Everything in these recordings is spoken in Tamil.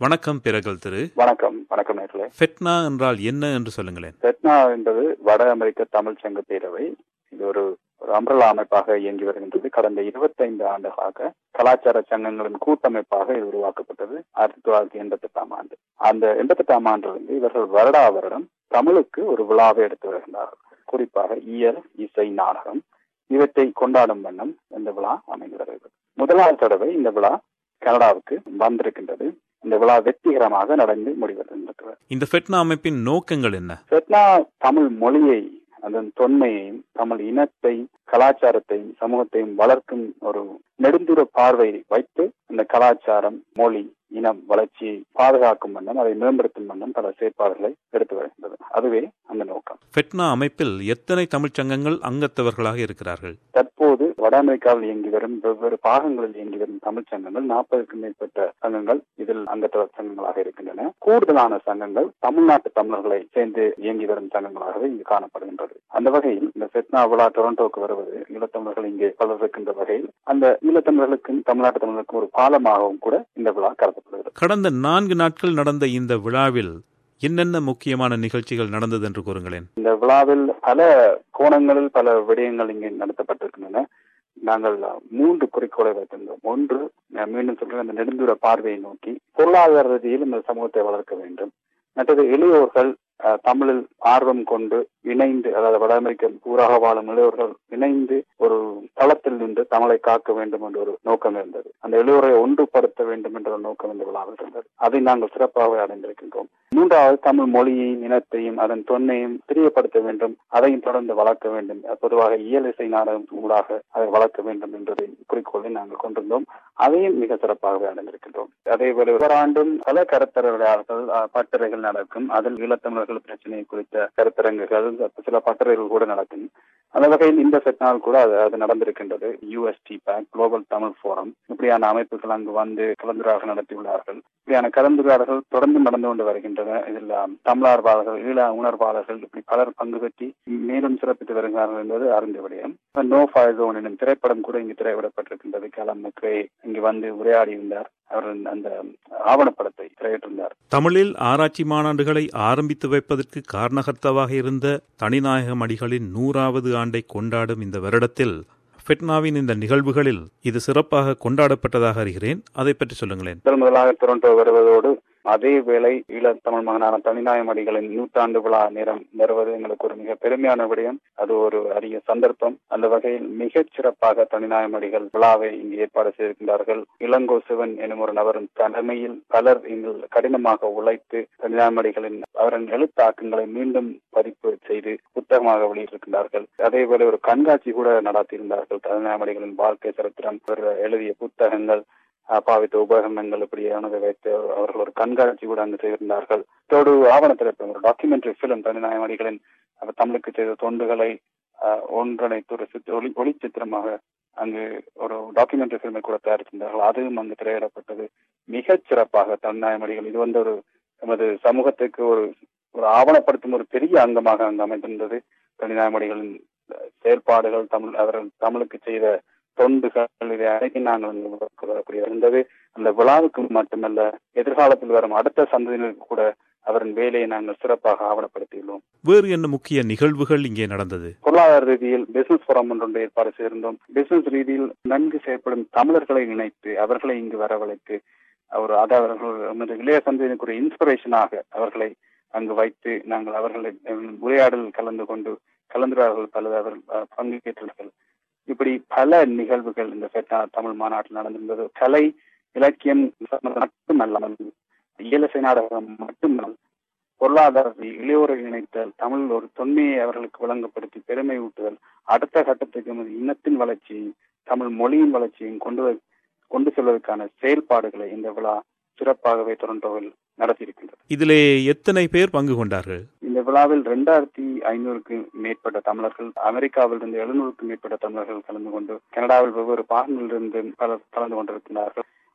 வணக்கம் பிறகல் திரு வணக்கம் வணக்கம் நேர்களே ஃபெட்னா என்றால் என்ன என்று சொல்லுங்களேன் செட்னா என்பது வட அமெரிக்க தமிழ் சங்க பேரவை இது ஒரு ஒரு அம்ரலா அமைப்பாக இயங்கி வருகின்றது கடந்த இருபத்தைந்து ஆண்டுகளாக கலாச்சார சங்கங்களின் கூட்டமைப்பாக இது உருவாக்கப்பட்டது ஆயிரத்தி தொள்ளாயிரத்தி எண்பத்தி எட்டாம் ஆண்டு அந்த எண்பத்தி எட்டாம் ஆண்டிலிருந்து இவர்கள் வருடா வருடம் தமிழுக்கு ஒரு விழாவை எடுத்து வருகின்றார்கள் குறிப்பாக இயல் இசை நாடகம் இவற்றை கொண்டாடும் வண்ணம் இந்த விழா அமைந்து வருகிறது முதலாவது தடவை இந்த விழா கனடாவுக்கு வந்திருக்கின்றது இந்த விழா வெற்றிகரமாக நடந்து முடிவடைந்திருக்கிறது இந்த ஃபெட்னா அமைப்பின் நோக்கங்கள் என்ன செட்னா தமிழ் மொழியை அதன் தொன்மையையும் தமிழ் இனத்தை கலாச்சாரத்தையும் சமூகத்தையும் வளர்க்கும் ஒரு நெடுந்தூர பார்வையை வைத்து இந்த கலாச்சாரம் மொழி இனம் வளர்ச்சியை பாதுகாக்கும் வண்ணம் அதை மேம்படுத்தும் வண்ணம் பல செயற்பாடுகளை எடுத்து வருகின்றது அதுவே அந்த நோக்கம் ஃபெட்னா அமைப்பில் எத்தனை தமிழ்ச் சங்கங்கள் அங்கத்தவர்களாக இருக்கிறார்கள் தற்போது வட அமெரிக்காவில் இயங்கி வரும் வெவ்வேறு பாகங்களில் இயங்கி வரும் தமிழ்ச் சங்கங்கள் நாற்பதுக்கும் மேற்பட்ட சங்கங்கள் இதில் அங்கத்தவர் சங்கங்களாக இருக்கின்றன கூடுதலான சங்கங்கள் தமிழ்நாட்டு தமிழர்களை சேர்ந்து இயங்கி வரும் சங்கங்களாகவே இங்கு காணப்படுகின்றது அந்த வகையில் இந்த செட்னா விழா டொரண்டோக்கு வருவது ஈழத்தமிழர்கள் இங்கே பலர் இருக்கின்ற வகையில் அந்த ஈழத்தமிழர்களுக்கும் தமிழ்நாட்டு தமிழருக்கும் ஒரு பாலமாகவும் கூட இந்த விழா கருதப்படுகிறது கடந்த நான்கு நாட்கள் நடந்த இந்த விழாவில் என்னென்ன முக்கியமான நிகழ்ச்சிகள் நடந்தது என்று கூறுங்களேன் இந்த விழாவில் பல கோணங்களில் பல விடயங்கள் இங்கே நடத்தப்பட்டிருக்கின்றன நாங்கள் மூன்று குறிக்கோளை வைத்திருந்தோம் ஒன்று நான் மீண்டும் சொல்கிறேன் அந்த நெடுந்தூர பார்வையை நோக்கி பொருளாதார ரீதியில் இந்த சமூகத்தை வளர்க்க வேண்டும் மற்றது இளையோர்கள் அஹ், தமிழில் ஆர்வம் கொண்டு இணைந்து அதாவது வட அமெரிக்க ஊராக வாழும் இளையோர்கள் இணைந்து ஒரு தளத்தில் நின்று தமிழை காக்க வேண்டும் என்ற ஒரு நோக்கம் இருந்தது அந்த இளையோரை ஒன்றுபடுத்த வேண்டும் என்ற ஒரு நோக்கம் இந்த விழாவில் இருந்தது அதை நாங்கள் சிறப்பாக அடைந்திருக்கின்றோம் மூன்றாவது தமிழ் மொழியையும் இனத்தையும் அதன் தொன்மையும் தெரியப்படுத்த வேண்டும் அதையும் தொடர்ந்து வளர்க்க வேண்டும் பொதுவாக இயல் இசை நாடகம் ஊடாக அதை வளர்க்க வேண்டும் என்றதை குறிக்கோளை நாங்கள் கொண்டிருந்தோம் அதையும் மிக சிறப்பாகவே அடைந்திருக்கின்றோம் அதே போல ஒவ்வொரு ஆண்டும் பல கருத்தரங்குகள் அஹ், பட்டறைகள் நடக்கும் அதில் ஈழத்தமிழர்கள் பிரச்சனை குறித்த கருத்தரங்குகள் சில பட்டறைகள் கூட நடக்கும் அந்த வகையில் இந்த செட்னால் கூட அது அது நடந்திருக்கின்றது USTPAC global Tamil forum இப்படியான அமைப்புகள் அங்கு வந்து கலந்துரையாடல் நடத்தியுள்ளார்கள் இப்படியான கலந்துரையாடல்கள் தொடர்ந்து நடந்து கொண்டு வருகின்றன இதில் ஆம், தமிழார்வாளர்கள் ஈழ உணர்வாளர்கள் இப்படி பலர் பங்கு பெற்றி மேலும் சிறப்பித்து வருகிறார்கள் என்பது அறிந்த விடயம் நோ ஃபயர் எனும் திரைப்படம் கூட இங்கு திரையிடப்பட்டிருக்கின்றது கலம் மெக்ரே இங்கு வந்து உரையாடியிருந்தார் அவர் அந்த ஆவணப்படத்தை திரையிட்டிருந்தார் தமிழில் ஆராய்ச்சி மாநாடுகளை ஆரம்பித்து வைப்பதற்கு காரணகர்த்தாவாக இருந்த தனிநாயகம் அடிகளின் நூறாவது ஆண்டை கொண்டாடும் இந்த வருடத்தில் ஃபெட்னாவின் இந்த நிகழ்வுகளில் இது சிறப்பாக கொண்டாடப்பட்டதாக அறிகிறேன் அதை பற்றி சொல்லுங்களேன் முதல் முதலாக டொரண்டோ வருவதோடு அதே வேளை ஈழத்தமிழ் மகனான தனிநாயம் அடிகளின் நூற்றாண்டு விழா நேரம் வருவது எங்களுக்கு ஒரு மிக பெருமையான விடயம் அது ஒரு அரிய சந்தர்ப்பம் அந்த வகையில் மிகச் சிறப்பாக தனிநாயம் அடிகள் விழாவை இங்கு ஏற்பாடு செய்திருக்கின்றார்கள் இளங்கோ சிவன் எனும் ஒரு நபரின் தலைமையில் பலர் இங்கு கடினமாக உழைத்து தனிநாயம் அடிகளின் அவரின் எழுத்தாக்கங்களை மீண்டும் பதிப்பு செய்து புத்தகமாக வெளியிட்டிருக்கின்றார்கள் அதே போல ஒரு கண்காட்சி கூட நடத்தியிருந்தார்கள் தனிநாயம் அடிகளின் வாழ்க்கை சரித்திரம் அவர் எழுதிய புத்தகங்கள் அஹ், பாவித்த உபகரணங்கள் இப்படியானதை வைத்து அவர்கள் ஒரு கண்காட்சி கூட அங்கு செய்திருந்தார்கள் இதோடு ஆவண திரைப்படம் ஒரு டாக்குமெண்ட்ரி பிலிம் தனிநாயகமணிகளின் அவர் தமிழுக்கு செய்த தொண்டுகளை அஹ், ஒன்றிணைத்து ஒரு சித்த- ஒளி ஒளிச்சித்திரமாக அங்கு ஒரு டாக்குமெண்ட்ரி பிலிமை கூட தயாரித்திருந்தார்கள் அதுவும் அங்கு திரையிடப்பட்டது மிகச் சிறப்பாக தனிநாயகமணிகள் இது வந்து ஒரு நமது சமூகத்துக்கு ஒரு ஒரு ஆவணப்படுத்தும் ஒரு பெரிய அங்கமாக அங்கு அமைந்திருந்தது தனிநாயகமணிகளின் செயல்பாடுகள் தமிழ் அவர்கள் தமிழுக்கு செய்த தொண்டுகள் இதை அனைத்தையும் நாங்கள் வரக்கூடிய இருந்தது அந்த விழாவுக்கு மட்டுமல்ல எதிர்காலத்தில் வரும் அடுத்த சந்ததியினருக்கு கூட அவரின் வேலையை நாங்கள் சிறப்பாக ஆவணப்படுத்தியுள்ளோம் வேறு என்ன முக்கிய நிகழ்வுகள் இங்கே நடந்தது பொருளாதார ரீதியில் பிசினஸ் ஃபோரம் ஒன்று ஏற்பாடு செய்திருந்தோம் பிசினஸ் ரீதியில் நன்கு செயல்படும் தமிழர்களை இணைத்து அவர்களை இங்கு வரவழைத்து அவர் அது அவர்கள் நமது இளைய சந்ததியினருக்கு ஒரு இன்ஸ்பிரேஷனாக அவர்களை அங்கு வைத்து நாங்கள் அவர்களை அஹ், உரையாடல் கலந்து கொண்டு கலந்துரையாடல்கள் பல அவர் அஹ், பங்கேற்றார்கள் இப்படி பல நிகழ்வுகள் இந்த ஃபெட்னா தமிழ் மாநாட்டில் நடந்திருந்தது கலை இலக்கியம் மட்டுமல்லாமல் இயலிசை நாடகம் மட்டுமல்ல பொருளாதார இளையோரை இணைத்தல் தமிழ் ஒரு தொன்மையை அவர்களுக்கு வழங்கப்படுத்தி பெருமை ஊட்டுதல் அடுத்த கட்டத்துக்கு நமது இனத்தின் வளர்ச்சியையும் தமிழ் மொழியின் வளர்ச்சியையும் கொண்டு வ- கொண்டு செல்வதற்கான செயல்பாடுகளை இந்த விழா சிறப்பாகவே டொரண்டோவில் நடத்தியிருக்கின்றது இதிலே எத்தனை பேர் பங்கு கொண்டார்கள் இந்த விழாவில் இரண்டாயிரத்தி ஐநூறுக்கு மேற்பட்ட தமிழர்கள் அமெரிக்காவில் இருந்து எழுநூறுக்கும் மேற்பட்ட தமிழர்கள் கலந்து கொண்டு கனடாவில் வெவ்வேறு பாகங்களிலிருந்து பலர் கலந்து கொண்டிருக்கிறார்கள்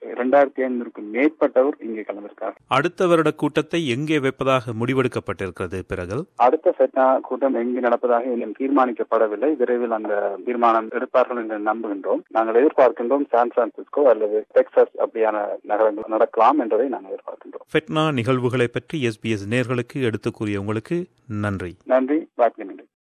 இரண்டாயிரத்தி ஐநூறுக்கும் மேற்பட்டவர் இங்கே கலந்திருக்கார் அடுத்த வருட கூட்டத்தை எங்கே வைப்பதாக முடிவெடுக்கப்பட்டிருக்கிறது பிறகு அடுத்த ஃபெட்னா கூட்டம் எங்கு நடப்பதாக இன்னும் தீர்மானிக்கப்படவில்லை விரைவில் அந்த தீர்மானம் எடுப்பார்கள் என்று நம்புகின்றோம் நாங்கள் எதிர்பார்க்கின்றோம் சான் பிரான்சிஸ்கோ அல்லது டெக்சாஸ் அப்படியான நகரங்கள் நடக்கலாம் என்பதை நாங்கள் எதிர்பார்க்கின்றோம் ஃபெட்னா நிகழ்வுகளை பற்றி எஸ்பிஎஸ் நேர்களுக்கு எடுத்துக் கூறிய உங்களுக்கு நன்றி நன்றி வாய்ப்பு நன்றி